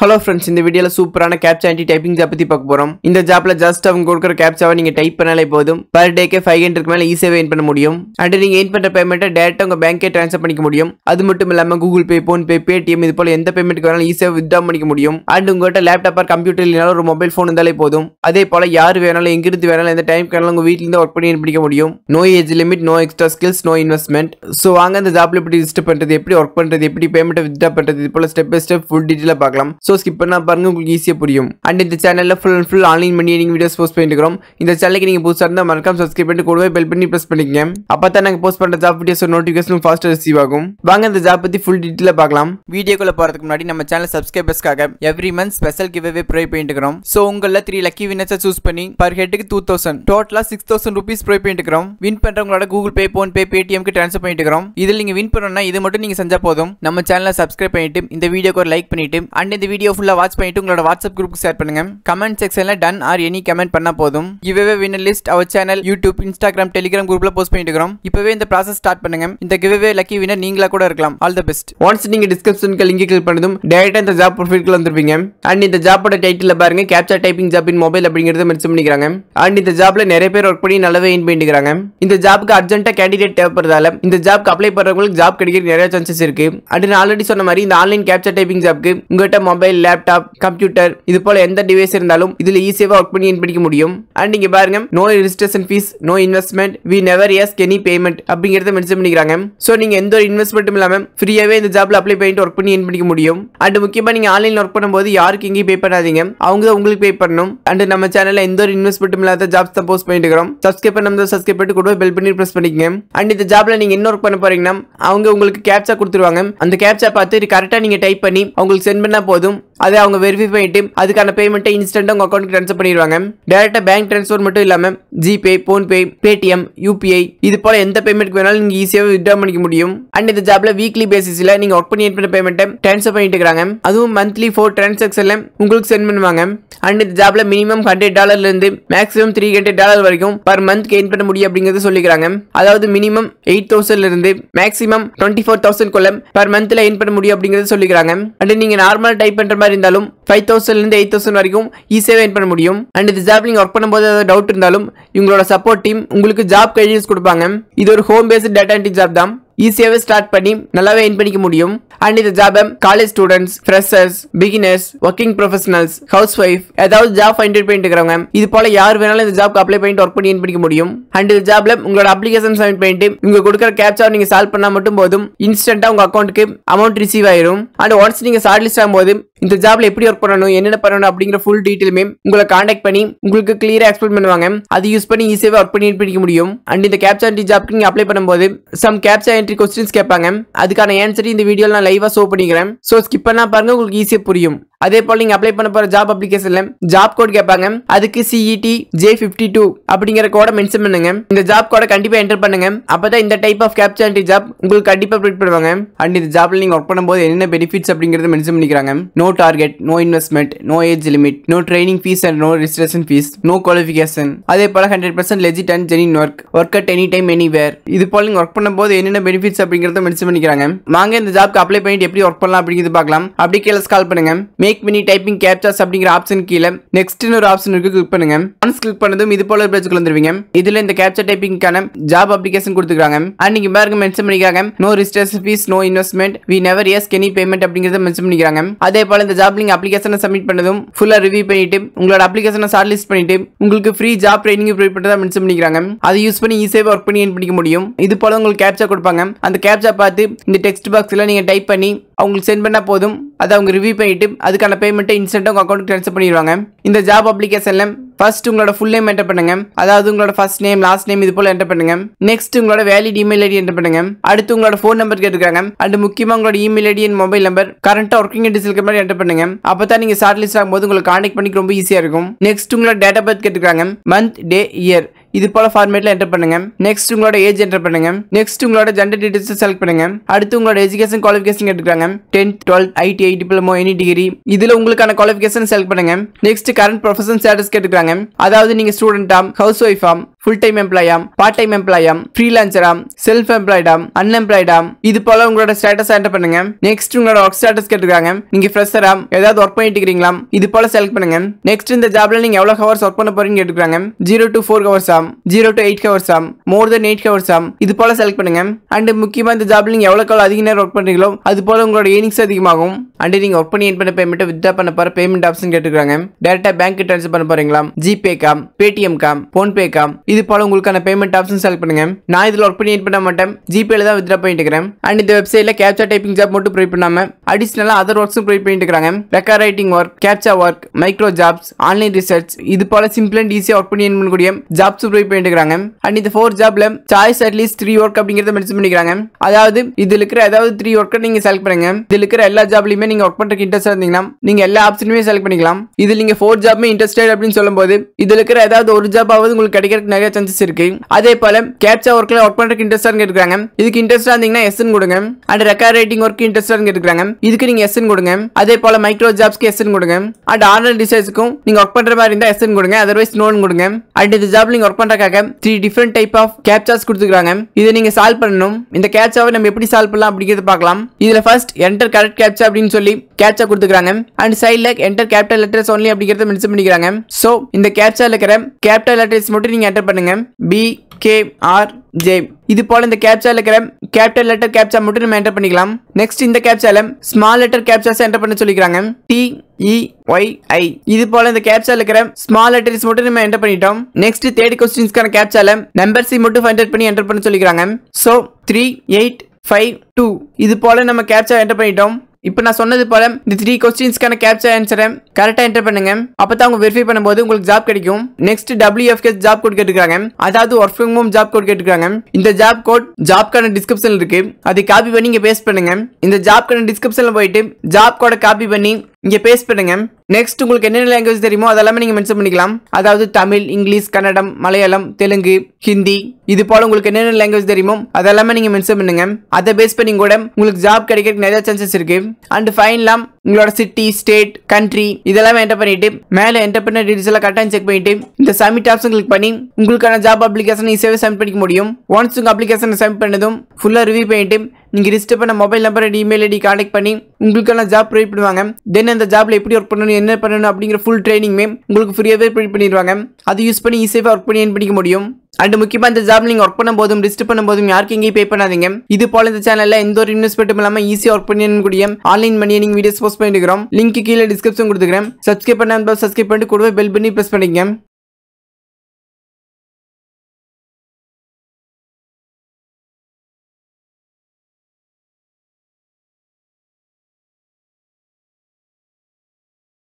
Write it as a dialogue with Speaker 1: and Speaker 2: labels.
Speaker 1: hello friends இந்த வீடியோல சூப்பரான கேப்சா ஆன்டி டைப்பிங் ஜாப் பத்தி பார்க்க போறோம் இந்த ஜாப்ல ஜஸ்ட் அவங்க கொடுக்குற கேப்சாவை நீங்க டைப் பண்ணாலே போதும் பர் டேக்கு ஃபைவ் ஹண்ட்ரட் மேல ஈஸியாவே எயின் பண்ண முடியும் அண்ட் நீங்க எயின் பண்ற பேமெண்ட்டை டேரக்டா உங்க பேங்க்கே ட்ரான்ஸ்ஃபர் பண்ணிக்க முடியும் அது மட்டும் இல்லாம Google Pay PhonePe Paytm இது போல எந்த பேமெண்ட்டுக்கு வேணாலும் ஈஸியாக வித்ட்ரா பண்ணிக்க முடியும் அண்ட் உங்கள்கிட்ட லேப்டாப் ஆர் கம்ப்யூட்டர் இல்லைனாலும் ஒரு மொபைல் ஃபோன் இருந்தாலே போதும் அதே போல யார் வேணாலும் எங்கிருந்து வேணாலும் எந்த டைம் வேணாலும் உங்க வீட்ல இருந்து ஒர்க் பண்ணி earn பண்ணிக்க முடியும் no age limit no extra skills no investment so வாங்க அந்த ஜாப்ல எப்படி ரிஜிஸ்டர் பண்றது எப்படி ஒர்க் பண்றது எப்படி பேமெண்ட்டை வித்ட்ரா பண்றது இது போல ஸ்டெப் பை ஸ்டெப் ஃபுல் டீட்டெயிலாக பார்க்கலாம் ஸோ ஸ்கிப் பண்ணா பாருங்க உங்களுக்கு ஈஸியாக புரியும் அண்ட் இந்த சேனலில் ஃபுல் அண்ட் ஃபுல் ஆன்லைன் பண்ணி நீங்கள் வீடியோஸ் போஸ்ட் பண்ணிட்டு இருக்கிறோம் இந்த சேனலுக்கு நீங்கள் புதுசாக இருந்தால் மறக்காம சப்ஸ்கிரைப் பண்ணிட்டு கூடவே பெல் பண்ணி ப்ரெஸ் பண்ணிக்கங்க அப்போ தான் நாங்கள் போஸ்ட் பண்ணுற ஜாப் வீடியோஸ் நோட்டிஃபிகேஷன் ஃபாஸ்ட்டாக ரிசீவ் ஆகும் வாங்க இந்த ஜாப் பற்றி ஃபுல் டீட்டெயிலாக பார்க்கலாம் வீடியோக்குள்ள போகிறதுக்கு முன்னாடி நம்ம சேனல் சப்ஸ்கிரைபர்ஸ்க்காக every month special giveaway provide பண்ணிட்டு இருக்கிறோம் ஸோ உங்களில் த்ரீ லக்கி வினர்ஸை சூஸ் பண்ணி பர் ஹெட்டுக்கு டூ தௌசண்ட் டோட்டலாக சிக்ஸ் தௌசண்ட் ருபீஸ் ப்ரொவைட் பண்ணிட்டு இருக்கிறோம் வின் பண்ணுறவங்களோட கூகுள் பே ஃபோன் பே பேடிஎம்க்கு ட்ரான்ஸ்ஃபர் பண்ணிட்டு இருக்கிறோம் இதில் நீங்கள் வின் பண்ணணும்னா இது மட்டும் நீங்கள் செஞ்சால் போதும் நம்ம சேனலை சப்ஸ்கிரைப் பண்ணிட்டு இந்த வீடியோக்கு ஒரு லைக் பண்ணிட்டு அண்ட் இந்த வீடியோ ஃபுல்லாக வாட்ச் பண்ணிட்டு உங்களோட வாட்ஸ்அப் குரூப் ஷேர் பண்ணுங்க கமெண்ட் செக்ஷன்ல டன் ஆர் எனி கமெண்ட் பண்ணா போதும் giveaway winner list our channel YouTube Instagram Telegram குரூப்ல போஸ்ட் பண்ணிட்டு இருக்கிறோம் இப்பவே இந்த ப்ராசஸ் ஸ்டார்ட் பண்ணுங்க இந்த கிவ்வே லக்கி வின்னர் நீங்களா கூட இருக்கலாம் ஆல் தி பெஸ்ட் ஒன்ஸ் நீங்க டிஸ்கிரிப்ஷனுக்கு லிங்க் கிளிக் பண்ணதும் டேரக்டா இந்த ஜாப் ப்ரொஃபைல்க்குள்ள வந்துருப்பீங்க அண்ட் இந்த ஜாப்போட டைட்டில் பாருங்க captcha typing job in mobile அப்படிங்கறத மென்ஷன் பண்ணிக்கிறாங்க அண்ட் இந்த ஜாப்ல நிறைய பேர் ஒர்க் பண்ணி நல்லாவே எயின் பண்ணிக்கிறாங்க இந்த ஜாப்க்கு அர்ஜென்ட்டா கேண்டிடேட் தேவைப்படுறதால இந்த ஜாப்க்கு அப்ளை பண்றவங்களுக்கு ஜாப் கிடைக்க நிறைய சான்சஸ் இருக்கு அண்ட் நான் ஆல்ரெடி சொன்ன மாதிரி இந்த ஆன்லைன் கேப்சா டைப்பிங் ஜாப்க்கு உங்ககிட்ட மொபைல் லேப்டாப் கம்ப்யூட்டர் இது போல எந்த டிவைஸ் இருந்தாலும் இதுல ஈஸியாக ஒர்க் பண்ணி earn பண்ணிக்க முடியும் அண்ட் இங்க பாருங்க no registration fee no investment we never ask any payment அப்படிங்கறத மென்ஷன் பண்ணிக்கிறாங்க ஸோ நீங்க எந்த ஒரு இன்வெஸ்ட்மெண்ட்டும் இல்லாம ஃப்ரீயாவே இந்த ஜாப்ல அப்ளை பண்ணிட்டு ஒர்க் பண்ணி earn பண்ணிக்க முடியும் அண்ட் முக்கியமா நீங்க ஆன்லைன்ல ஒர்க் பண்ணும்போது யாருக்கு எங்கேயும் பே பண்ணாதீங்க அவங்க தான் உங்களுக்கு பே பண்ணணும் அண்ட் நம்ம சேனல்ல எந்த ஒரு இன்வெஸ்ட்மெண்ட்டும் இல்லாத ஜாப்ஸ் தான் போஸ்ட் பண்ணிட்டு இருக்கிறோம் சப்ஸ்கிரைப் பண்ணாம சப்ஸ்கிரைப் பண்ணிட்டு கூட பெல் பண்ணி பிரஸ் பண்ணிக்கங்க அண்ட் இந்த ஜாப்ல நீங்க என்ன ஒர்க் பண்ண போறீங்கன்னா அவங்க உங்களுக்கு கேப்சா கொடுத்துருவாங்க அந்த கேப்சா பார்த்து கரெக்டா நீங்க டைப் பண்ணி அவங்களுக்கு சென்ட் பண்ணா போதும் அதை அவங்க வெரிஃபை பண்ணிட்டு அதுக்கான பேமெண்ட்டை இன்ஸ்டன்ட்டாக உங்கள் அக்கௌண்ட்டுக்கு ட்ரான்ஸ்ஃபர் பண்ணிடுவாங்க டேரெக்டாக பேங்க் ட்ரான்ஸ்ஃபர் மட்டும் இல்லாமல் ஜிபே ஃபோன்பே பேடிஎம் யூபிஐ இது போல எந்த பேமெண்ட்க்கு வேணாலும் நீங்கள் ஈஸியாக வித்ட்ரா பண்ணிக்க முடியும் அண்ட் இந்த ஜாப்ல வீக்லி பேசிஸில் நீங்கள் ஒர்க் பண்ணி பண்ண பேமெண்ட்டை ட்ரான்ஸ்ஃபர் பண்ணிட்டு இருக்காங்க அதுவும் மந்த்லி ஃபோர் டிரான்சாக்ஷன்ல உங்களுக்கு சென்ட் பண்ணுவாங்க அண்ட் இந்த ஜாப்ல மினிமம் ஹண்ட்ரட் டாலர்லேருந்து மேக்ஸிமம் த்ரீ ஹண்ட்ரட் டாலர் வரைக்கும் பர் மந்த் கெயின் பண்ண முடியும் அப்படிங்கிறது சொல்லிக்கிறாங்க அதாவது மினிமம் எயிட் தௌசண்ட்ல இருந்து மேக்ஸிமம் டுவெண்ட்டி ஃபோர் தௌசண்ட் குள்ள பர் மந்த்ல எயின் பண்ண முடியும் அப்படிங்கிறது சொல்லிக்கிறாங்க அண்ட் நீங்க நார்மல் டைப் பண்ற மாதிரி இருந்தாலும் ஃபைவ் தௌசண்ட்லேருந்து எயிட் தௌசண்ட் வரைக்கும் ஈஸியாக எயின் பண்ண முடியும் அண்ட் இந்த ஜாப் நீங்கள் ஒர்க் பண்ணும்போது ஏதாவது டவுட் இருந்தாலும் இவங்களோட சப்போர்ட் டீம் உங்களுக்கு ஜாப் கைடன்ஸ் கொடுப்பாங்க இது ஒரு home based data entry job தான் ஈஸியாகவே ஸ்டார்ட் பண்ணி நல்லாவே எயின் பண்ணிக்க முடியும் அண்ட் இந்த ஜாபை college students freshers beginners working professionals house wife ஏதாவது ஜாப் ஃபைண்ட் பண்ணிட்டு இருக்கிறவங்க இது போல யார் வேணாலும் இந்த ஜாப்க்கு அப்ளை பண்ணிட்டு ஒர்க் பண்ணி எயின் பண்ணிக்க முடியும் அண்ட் இந்த ஜாப்ல உங்களோட அப்ளிகேஷன் சப்மிட் பண்ணிட்டு இவங்க கொடுக்குற கேப்சா நீங்க சால்வ் பண்ணா மட்டும் போதும் இன்ஸ்டன்ட்டா உங்க அக்கௌண்ட்டுக்கு அமௌண்ட் ரிசீவ் ஆயிரும் அண்ட் ஒன்ஸ் நீங்க ஷார்ட் லிஸ்ட் ஆகும்போது இந்த ஜாப்ல எப்படி ஒர்க் பண்ணணும் என்னென்ன பண்ணணும் அப்படிங்கிற ஃபுல் டீட்டெயிலுமே உங்களை காண்டாக்ட் பண்ணி உங்களுக்கு கிளியரா எக்ஸ்பிளைன் பண்ணுவாங்க அது யூஸ் பண்ணி ஈஸியாவே ஒர்க் பண்ணி பண்ணிக்க முடியும் அண்ட் இந்த கேப்சா என்ட்ரி ஜாப்க்கு நீங்க அப்ளை பண்ணும்போது சம் கேப்சா என்ட்ரி கொஸ்டின்ஸ் கேட்பாங்க அதுக்கான ஆன்சர் இந்த வீடியோல நான் லைவா ஷோ பண்ணிக்கிறேன் ஸோ ஸ்கிப் பண்ணா பாருங்க உங்களுக்கு ஈஸியா புரியும் அதே போல நீங்க அப்ளை பண்ண போற ஜாப் அப்ளிகேஷன்ல ஜாப் கோட் கேட்பாங்க அதுக்கு சிஇடி ஜே பிப்டி டூ அப்படிங்கிற கோட மென்ஷன் பண்ணுங்க இந்த ஜாப் கோட கண்டிப்பா என்டர் பண்ணுங்க அப்பதான் இந்த type of captcha entry job உங்களுக்கு கண்டிப்பா ப்ரிட் பண்ணுவாங்க அண்ட் இந்த ஜாப்ல நீங்க ஒர்க் பண்ணும்போது என்னென்ன பெனிஃபிட்ஸ் அப்படிங்கறத மென்ஷன் பண்ணிக்கிறாங்க no target no investment no age limit no training fee and no registration fee no qualification அதே போல hundred percent legit and genuine work work at any time anywhere இது போல நீங்க ஒர்க் பண்ணும்போது என்னென்ன பெனிஃபிட்ஸ் அப்படிங்கறத மென்ஷன் பண்ணிக்கிறாங்க வாங்க இந்த ஜாப்க்கு அப்ளை பண்ணிட்டு எப்படி ஒர்க் பண்ணலாம் அப்படிங்கிறது பார்க்கலாம் அப்படி கீழே கால் பண்ணுங்க மேக் மினி டைப்பிங் கேப்சாஸ் அப்படிங்கிற ஆப்ஷன் கீழே நெக்ஸ்ட் ஒரு ஆப்ஷன் இருக்கு கிளிக் பண்ணுங்க ஒன்ஸ் கிளிக் பண்ணதும் இது போல பேஜுக்கு வந்துருவீங்க இதுல இந்த கேப்சா டைப்பிங்கான ஜாப் அப்ளிகேஷன் கொடுத்துருக்காங்க அண்ட் நீங்க பாருங்க மென்ஷன் பண்ணிக்கிறாங்க no registration fee no investment we never ask any payment அப்படிங்கறத மென்ஷன் பண்ணிக்கிறாங்க அதே போல இந்த ஜாப் நீங்க அப்ளிகேஷனை சப்மிட் பண்ணதும் ஃபுல்லா ரிவ்யூ பண்ணிட்டு உங்களோட அப்ளிகேஷனை ஷார்ட் லிஸ்ட் பண்ணிட்டு உங்களுக்கு ஃப்ரீ ஜாப் ட்ரைனிங் ப்ரொவைட் பண்ணதா மென்ஷன் பண்ணிக்கிறாங்க அதை யூஸ் பண்ணி ஈஸியாக ஒர்க் பண்ணி earn பண்ணிக்க முடியும் இது போல உங்களுக்கு கேப்சா கொடுப்பாங்க அந்த கேப்சா பார்த்து இந்த டெக்ஸ்ட் பாக்ஸ்ல நீங்க டைப் பண்ணி அவங்களுக்கு சென்ட் பண்ணா போதும் அதை அவங்க ரிவ்யூ பண்ணிட்டு அதுக்கான பேமெண்ட்டை இன்ஸ்டன்ட்டாக உங்கள் அக்கௌண்ட்டுக்கு ட்ரான்ஸ்ஃபர் பண்ணிடுவாங்க இந்த ஜாப் அப்ளிகேஷன்ல ஃபர்ஸ்ட் உங்களோட ஃபுல் நேம் என்டர் பண்ணுங்க அதாவது உங்களோட ஃபர்ஸ்ட் நேம் லாஸ்ட் நேம் இது போல என்டர் பண்ணுங்க நெக்ஸ்ட் உங்களோட வேலிட் இமெயில் ஐடி என்டர் பண்ணுங்க அடுத்து உங்களோட ஃபோன் நம்பர் கேட்டுருக்காங்க அண்ட் முக்கியமாக உங்களோட email ID and mobile number கரண்ட்டாக ஒர்க்கிங் டீஸ் இருக்கிற மாதிரி என்டர் பண்ணுங்க அப்போ தான் நீங்கள் ஷார்ட் லிஸ்ட் ஆகும்போது உங்களுக்கு கான்டெக்ட் பண்ணிக்க ரொம்ப ஈஸியாக இருக்கும் நெக்ஸ்ட் உங்களோட டேட் ஆஃப் பர்த் கேட்டுருக்காங்க மந்த் டே இயர் இது போல ஃபார்மேட்ல என்டர் பண்ணுங்க நெக்ஸ்ட் உங்களோட ஏஜ் என்டர் பண்ணுங்க நெக்ஸ்ட் உங்களோட ஜெண்டர் டீடைல்ஸ் செலக்ட் பண்ணுங்க அடுத்து உங்களோட எஜுகேஷன் குவாலிஃபிகேஷன் எடுத்துக்காங்க tenth twelfth ITI diploma any degree இதுல உங்களுக்கான குவாலிஃபிகேஷன் செலக்ட் பண்ணுங்க நெக்ஸ்ட் கரண்ட் ப்ரொஃபஷன் ஸ்டேட்டஸ் கேட்டுக்கிறாங்க அதாவது நீங்க ஸ்டூடெண்டாம் ஹவுஸ் ஒய்ஃபாம் ஃபுல் டைம் எம்ப்ளாயாம் பார்ட் டைம் எம்ப்ளாயாம் ஃப்ரீலான்சராம் செல்ஃப் எம்ப்ளாய்டாம் அன்எம்ப்ளாய்டாம் இது போல உங்களோட ஸ்டேட்டஸ் என்டர் பண்ணுங்க நெக்ஸ்ட் உங்களோட ஒர்க் ஸ்டேட்டஸ் கேட்டிருக்காங்க நீங்க ஃப்ரெஷரா ஏதாவது ஒர்க் பண்ணிட்டு இருக்கீங்களா இது போல செலக்ட் பண்ணுங்க நெக்ஸ்ட் இந்த ஜாப்ல நீங்க எவ்வளவு ஹவர்ஸ் ஒர்க் பண்ண போறீங்க கேட்டுருக்காங்க ஜீரோ டு ஃபோர் ஹவர்ஸ் ஆம் ஜீரோ டு எயிட் ஹவர்ஸ் ஆம் மோர் தென் எயிட் ஹவர்ஸ் ஆம் இது போல செலக்ட் பண்ணுங்க அண்ட் முக்கியமா இந்த ஜாப்ல நீங்க எவ்வளவு காலம் அதிக நேரம் ஒர்க் பண்றீங்களோ அது போல உங்களோட ஏர்னிங்ஸ் அதிகமாகும் அண்ட் நீங்க ஒர்க் பண்ணி என் பண்ண பேமெண்ட் வித்ரா பண்ண போற பேமெண்ட் ஆப்ஷன் கேட்டுருக்காங்க டேரக்டா பேங்க் ட்ரான்ஸ்ஃபர் பண்ண போறீங்களா ஜிபே காம் பேடிஎம் காம் போன் பே காம் இது போல உங்களுக்கான பேமெண்ட் ஆப்ஷன் செலக்ட் பண்ணுங்க நான் இதுல ஒர்க் பண்ணி என் பண்ண மாட்டேன் ஜிபேல தான் வித்ரா பண்ணிட்டு இருக்கிறேன் அண்ட் இந்த வெப்சைட்ல கேப்சா டைப்பிங் ஜாப் மட்டும் ப்ரொவைட் பண்ணாம அடிஷனலா அதர் ஒர்க்ஸும் ப்ரொவைட் பண்ணிட்டு இருக்காங்க record writing work captcha work micro jobs online research இது போல சிம்பிள் அண்ட் ஈஸியா ஒர்க் பண்ணி earn பண்ணக்கூடிய ஜாப்ஸ் ப்ரொவைட் பண்ணிட்டு இருக்காங்க அண்ட் இந்த ஃபோர் ஜாப்ல சாய்ஸ் அட்லீஸ்ட் த்ரீ ஒர்க் அப்படிங்கறத மென்ஷன் பண்ணிக்கிறாங்க அதாவது இதுல இருக்கிற ஏதாவது த்ரீ ஒர்க்கை நீங்க செலக்ட் பண்ணுங்க இதுல இருக்கிற எல்லா ஜாப்லயுமே நீங்க ஒர்க் பண்றதுக்கு இன்ட்ரெஸ்ட் இருந்தீங்கன்னா நீங்க எல்லா ஆப்ஷனுமே செலக்ட் பண்ணிக்கலாம் இதுல நீங்க ஃபோர் ஜாப்மே இன்ட்ரெஸ்டட் அப்படின்னு சொல்லும்போது இதுல இருக்கிற ஏதாவது ஒரு ஜாப் ஆவது உங்களுக்கு கிடைக்கிறதுக்கு நிறைய சான்சஸ் இருக்கு அதே போல கேப்சா ஒர்க்ல ஒர்க் பண்றதுக்கு இன்ட்ரெஸ்டா இருக்காங்க இதுக்கு இன்ட்ரெஸ்டா இருந்தீங்கன்னா எஸ் கொடுங்க அண்ட் ரெக்கார்ட் ரைட்டிங் ஒர்க் இன்ட்ரெஸ்டா இருக்காங்க இதுக்கு நீங்க எஸ் கொடுங்க அதே போல மைக்ரோ ஜாப்ஸ்க்கு எஸ் கொடுங்க அண்ட் ஆன்லைன் டிசைன்ஸ்க்கும் நீங்க ஒர்க் பண்ற மாதிரி இருந்தா எஸ் கொடுங்க அதர்வைஸ் நோன் கொடுங்க அண்ட் இந்த ஜாப் நீங்க ஒர்க் பண்றதுக்காக three different type of captchas கொடுத்துருக்காங்க இதை நீங்க சால்வ் பண்ணணும் இந்த கேப்சாவை நம்ம எப்படி சால்வ் பண்ணலாம் அப்படிங்கிறத பார்க்கலாம் இதுல ஃபர்ஸ்ட் என்டர் கரெக்ட் கேப்சா அப்படின்னு சொல்லி கேப்சா கொடுத்துருக்காங்க அண்ட் சைட்ல என்டர் கேபிட்டல் லெட்டர்ஸ் ஒன்லி அப்படிங்கறத மென்ஷன் பண்ணிக்கிறாங்க சோ இந்த கேப்சால இருக்கிற கேபிட்டல் லெட்டர்ஸ் மட்டும் நீங்க என்டர் பண்ணுங்க பி கே ஆர் ஜே இது போல இந்த கேப்சால இருக்கிற கேபிட்டல் லெட்டர் கேப்சா மட்டும் நம்ம என்டர் பண்ணிக்கலாம் நெக்ஸ்ட் இந்த கேப்சால ஸ்மால் லெட்டர் கேப்சாஸ் என்டர் பண்ண சொல்லிக்கிறாங்க டி இ ஒய் ஐ இது போல இந்த கேப்சால இருக்கிற ஸ்மால் லெட்டர்ஸ் மட்டும் நம்ம என்டர் பண்ணிட்டோம் நெக்ஸ்ட் தேர்ட் கொஸ்டின்ஸ்க்கான கேப்சால நம்பர்ஸ் மட்டும் என்டர் பண்ணி என்டர் பண்ண சொல்லிக்கிறாங்க so three eight five two இது போல நம்ம கேப்சா என்டர் பண்ணிட்டோம் இப்போ நான் சொன்னது போல இந்த த்ரீ கொஸ்டின்ஸ்க்கான கேப்சா ஆன்சரை கரெக்டாக என்டர் பண்ணுங்க அப்பதான் அவங்க வெரிஃபை பண்ணும்போது உங்களுக்கு ஜாப் கிடைக்கும் நெக்ஸ்ட் டபிள்யூஎஃப்கே ஜாப் கோட் கேட்டுருக்காங்க அதாவது work from home job code கேட்டுருக்காங்க இந்த ஜாப் கோட் ஜாப்க்கான டிஸ்கிரிப்ஷன் இருக்கு அதை காப்பி பண்ணி இங்க பேஸ்ட் பண்ணுங்க இந்த ஜாப்க்கான டிஸ்கிரிப்ஷன்ல போயிட்டு ஜாப் கோட காப்பி பண்ணி இங்க பேஸ்ட் பண்ணுங்க நெக்ஸ்ட் உங்களுக்கு என்னென்ன லாங்குவேஜ் தெரியுமோ அதெல்லாமே நீங்க மென்ஷன் பண்ணிக்கலாம் அதாவது தமிழ் இங்கிலீஷ் கன்னடம் மலையாளம் தெலுங்கு ஹிந்தி இது போல உங்களுக்கு என்னென்ன லாங்குவேஜ் தெரியுமோ அதெல்லாமே நீங்க மென்ஷன் பண்ணுங்க அதை பேஸ் பண்ணி கூட உங்களுக்கு ஜாப் கிடைக்கிறதுக்கு நிறைய சான்சஸ் இருக்கு அண்ட் ஃபைனலாம் உங்களோட சிட்டி ஸ்டேட் கண்ட்ரி இதெல்லாம் என்டர் பண்ணிட்டு மேலே என்டர் பண்ண டீடைல்ஸ் எல்லாம் கரெக்டாக செக் பண்ணிட்டு இந்த சப்மிட் ஆப்ஷன் கிளிக் பண்ணி உங்களுக்கான ஜாப் அப்ளிகேஷன் ஈஸியாகவே சப்மிட் பண்ணிக்க முடியும் ஒன்ஸ் உங்க அப்ளிகேஷன் சப்மிட் பண்ணதும் ஃபுல்லாக ரிவ்யூ பண்ணிட்டு நீங்க ரிஜிஸ்டர் பண்ண mobile number email ID contact பண்ணி உங்களுக்கான ஜாப் ப்ரொவைட் பண்ணுவாங்க தென் அந்த ஜாப்ல எப்படி ஒர்க் பண்ணணும் என்ன பண்ணணும் அப்படிங்கிற ஃபுல் ட்ரைனிங்மே உங்களுக்கு ஃப்ரீயாகவே ப்ரொவைட் பண்ணிடுவாங்க அது யூஸ் பண்ணி ஈஸியாக ஒர்க் பண்ணி earn பண்ணிக்க முடியும் அண்ட் முக்கியமா இந்த ஜாப் நீங்க ஒர்க் பண்ணும் போதும் ரிஜிஸ்டர் பண்ணும் போதும் யாருக்கு எங்கேயும் பே பண்ணாதீங்க இது போல இந்த சேனல்ல எந்த ஒரு இன்வெஸ்ட்மெண்ட்டும் இல்லாம ஈஸியா ஒர்க் பண்ணக்கூடிய ஆன்லைன் மணி நீங்க வீடியோஸ் போஸ்ட் பண்ணிருக்கிறோம் லிங்க் கீழே டிஸ்கிரிப்ஷன் கொடுத்துக்கிறேன் சப்ஸ்கிரைப் பண்ண சப்ஸ்கிரைப் பண்ணிட்டு கூடவே பெல் பண்ணி பிரஸ் பண்ணிக்கங்க